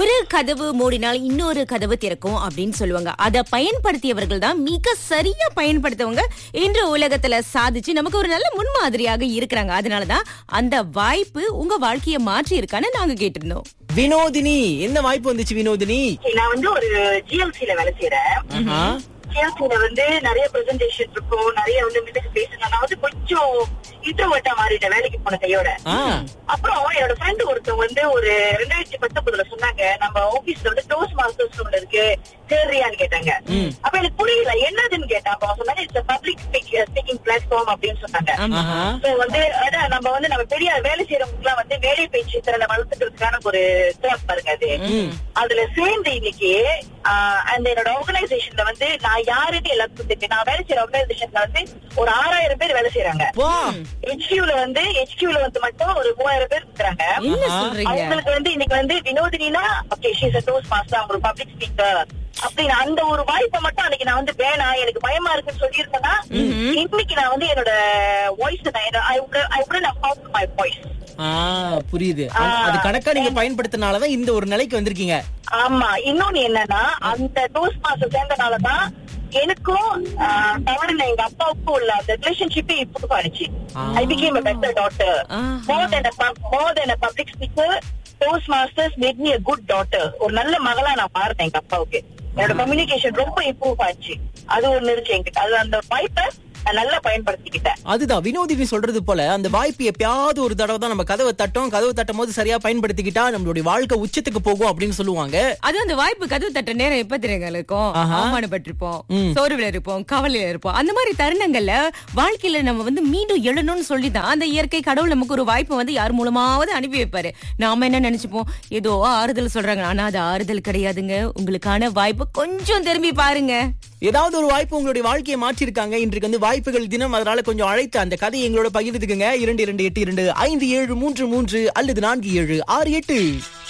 ஒரு கதவு மூடினால் இன்னொரு கதவு திறக்கும் அப்படின்னு சொல்லுவாங்க அதை பயன்படுத்தியவர்கள் தான் மிக சரியா பயன்படுத்தவங்க இன்று உலகத்துல சாதிச்சு நமக்கு ஒரு நல்ல முன்மாதிரியாக இருக்கிறாங்க அதனாலதான் அந்த வாய்ப்பு உங்க வாழ்க்கையை மாற்றி இருக்கான்னு நாங்க கேட்டிருந்தோம் வினோதினி என்ன வாய்ப்பு வந்துச்சு வினோதினி நான் வந்து ஒரு ஜிஎல்சில வேலை செய்யறேன் ஆஹா. ஜிஎல்சில வந்து நிறைய பிரசன்டேஷன் இருக்கும் நிறைய வந்து மினிட்ஸ் பேசணும் நான் வந்து கொஞ்சம் இன்ட்ரோவர்ட்டா மாறிட்டேன் வேலைக்கு போன கையோட ஆ. அப்புறம் என்னோட ஃப்ரெண்ட் ஒருத்தவங்க வந்து ஒரு ரெண்டாயிரத்தி பத்தொன்பதுல சொன்னாங்க நம்ம ஆபீஸ்ல வந்து டோஸ் மாஸ்டர்ஸ் ஒண்ணு இருக்கு சேர்றியான்னு கேட்டாங்க அப்ப எனக்கு புரியல என்னதுன்னு கேட்டேன் அப்ப அவங்க சொன்னாங்க இட்ஸ் பப்ளிக் ஸ்பீக்கிங் பிளாட்ஃபார்ம் அப்படின்னு சொன்னாங்க ஆஹா. So வந்து அதான் நம்ம வந்து நம்ம பெரிய வேலை செய்யறவங்க எல்லாம் வந்து வேலை பேச்சு திறனை வளர்த்துக்கிறதுக்கான ஒரு கிளாஸ் பாருங்க அது அதுல சேர்ந்து இன்னைக்கு ஆஹ், அந்த என்னோட ஆர்கனைசேஷன்ல வந்து நான் யாருன்னு எல்லாத்துக்கும் தெரியும் நான் வேலை செய்யற ஆர்கனைசேஷன்ல வந்து ஒரு ஆறாயிரம் பேர் வேலை செய்யறாங்க வா ஹெச்கியூல வந்து ஹெச்கியூல வந்து மட்டும் ஒரு மூவாயிரம் பேர் இருக்கிறாங்க என்ன ஆஹா. சொல்றீங்க அவங்களுக்கு வந்து இன்னைக்கு வந்து Vinodhina okay she's a toastmaster அவங்க ஒரு பப்ளிக் ஸ்பீக்கர் அப்படின்னு அந்த ஒரு வாய்ப்பை மட்டும் அன்னைக்கு நான் வந்து வேணாம் எனக்கு பயமா இருக்குன்னு சொல்லியிருந்தேன்னா இன்னைக்கு நான் வந்து என்னோட வாய்ஸ் நான் ஐ உடன் ஃபவுண்ட் மை வாய்ஸ் ஆ புரியுது அது- அது கணக்கா நீங்க பயன்படுத்தினாலதான் இந்த ஒரு நிலைக்கு வந்திருக்கீங்க ஆமா இன்னொன்னு என்னன்னா அந்த டோஸ் மாஸ்டர் சேர்ந்தனாலதான் எனக்கும் ஆஹ், தவறுன எங்க அப்பாவுக்கும் உள்ள அந்த ரிலேஷன்ஷிப்பே இம்ப்ரூவ் ஆனிச்சு I became a better daughter ஆஹா. more than a pub- more than a public speaker toastmasters made me a good daughter ஒரு நல்ல மகளா நான் மாறினேன் எங்க அப்பாவுக்கு என்னோட கம்யூனிகேஷன் ரொம்ப இம்ப்ரூவ் ஆச்சு அது ஒண்ணு இருக்கு என்கிட்ட அது அந்த வாய்ப்பை நான் நல்லா பயன்படுத்திக்கிட்டேன் அதுதான் வினோதினி சொல்றது போல அந்த வாய்ப்பு எப்பயாவது ஒரு தடவை தான் நம்ம கதவை தட்டும் கதவை தட்டும் போது சரியா பயன்படுத்திக்கிட்டா நம்மளுடைய வாழ்க்கை உச்சத்துக்கு போகும் அப்படின்னு சொல்லுவாங்க அது அந்த வாய்ப்பு கதவு தட்ட நேரம் எப்ப தெரியுங்க இருக்கும் ஆஹா. அவமானப்பட்டிருப்போம் சோர்வுல இருப்போம் கவலையில இருப்போம் அந்த மாதிரி தருணங்கள்ல வாழ்க்கையில நம்ம வந்து மீண்டும் எழணும்னு சொல்லிதான் அந்த இயற்கை கடவுள் நமக்கு ஒரு வாய்ப்பு வந்து யார் மூலமாவது அனுப்பி வைப்பாரு நாம என்ன நினைச்சுப்போம் ஏதோ ஆறுதல் சொல்றாங்க ஆனா அது ஆறுதல் கிடையாதுங்க உங்களுக்கான வாய்ப்பு கொஞ்சம் திரும்பி பாருங்க ஏதாவது ஒரு வாய்ப்பு உங்களுடைய வாழ்க்கையை மாற்றிருக்காங்க இன்றைக்கு வந்து வாய்ப்புகள் தினம் அதனால கொஞ்சம் அழைத்து அந்த கதையை எங்களோட பகிர்ந்துக்குங்க இரண்டு இரண்டு எட்டு இரண்டு ஐந்து ஏழு மூன்று மூன்று அல்லது நான்கு ஏழு ஆறு எட்டு